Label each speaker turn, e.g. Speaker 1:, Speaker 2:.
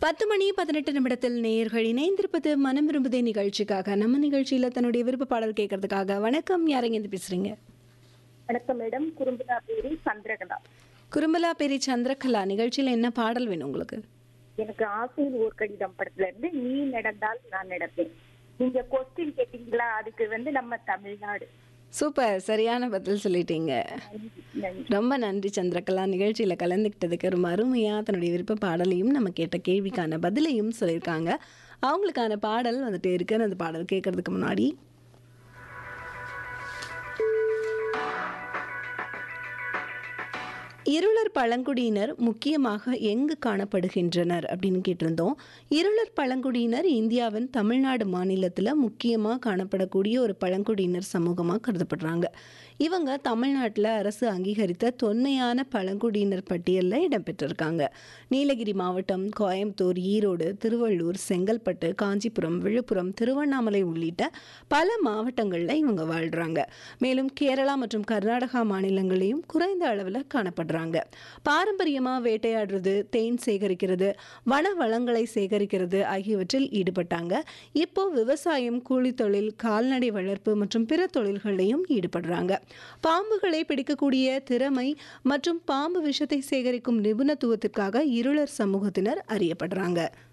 Speaker 1: பத்து மணி பதினெட்டு நிமிடத்தில் நேயர்கள் இணைந்திருப்பது மனம் விரும்புதே நிகழ்ச்சிக்காக நம்ம நிகழ்ச்சியில தன்னுடைய விருப்ப பாடல் கேட்கறதுக்காக வணக்கம் யாரங்க இருந்து பேசுறீங்க
Speaker 2: வணக்கம் மேடம் குறும்புலா பேரு சந்திரகலா
Speaker 1: குறும்பலா பெரி சந்திரகலா நிகழ்ச்சியில என்ன பாடல் வேணும் உங்களுக்கு
Speaker 2: எனக்கு ஆசையில் ஓர் கடிதம் படத்துல இருந்து நீ நடந்தால் நான் நடப்பேன் நீங்க கொஸ்டின் கேட்டீங்களா அதுக்கு வந்து நம்ம தமிழ்நாடு
Speaker 1: சூப்பர் சரியான பதில் சொல்லிட்டீங்க
Speaker 2: நன்றி.
Speaker 1: ரொம்ப நன்றி சந்திரகலா நிகழ்ச்சியில் கலந்துக்கிட்டதுக்கு ரொம்ப அருமையாக தன்னுடைய விருப்ப பாடலையும் நம்ம கேட்ட கேள்விக்கான பதிலையும் சொல்லியிருக்காங்க அவங்களுக்கான பாடல் வந்துட்டு இருக்கு அந்த பாடல் கேட்கறதுக்கு முன்னாடி இருளர் பழங்குடியினர் முக்கியமாக எங்கு காணப்படுகின்றனர் அப்படின்னு கேட்டிருந்தோம் இருளர் பழங்குடியினர் இந்தியாவின் தமிழ்நாடு மாநிலத்தில் முக்கியமாக காணப்படக்கூடிய ஒரு பழங்குடியினர் சமூகமாக கருதப்படுறாங்க இவங்க தமிழ்நாட்டில் அரசு அங்கீகரித்த தொன்மையான பழங்குடியினர் பட்டியலில் இடம்பெற்றிருக்காங்க நீலகிரி மாவட்டம் கோயம்புத்தூர் ஈரோடு திருவள்ளூர் செங்கல்பட்டு காஞ்சிபுரம் விழுப்புரம் திருவண்ணாமலை உள்ளிட்ட பல மாவட்டங்களில் இவங்க வாழ்கிறாங்க மேலும் கேரளா மற்றும் கர்நாடகா மாநிலங்களையும் குறைந்த அளவில் காணப்படுறாங்க பாரம்பரியமாக வேட்டையாடுறது தேன் சேகரிக்கிறது வன வளங்களை சேகரிக்கிறது ஆகியவற்றில் ஈடுபட்டாங்க இப்போ விவசாயம் கூலி தொழில் கால்நடை வளர்ப்பு மற்றும் பிற தொழில்களையும் ஈடுபடுறாங்க பாம்புகளை பிடிக்கக்கூடிய திறமை மற்றும் பாம்பு விஷத்தை சேகரிக்கும் நிபுணத்துவத்திற்காக இருளர் சமூகத்தினர் அறியப்படுறாங்க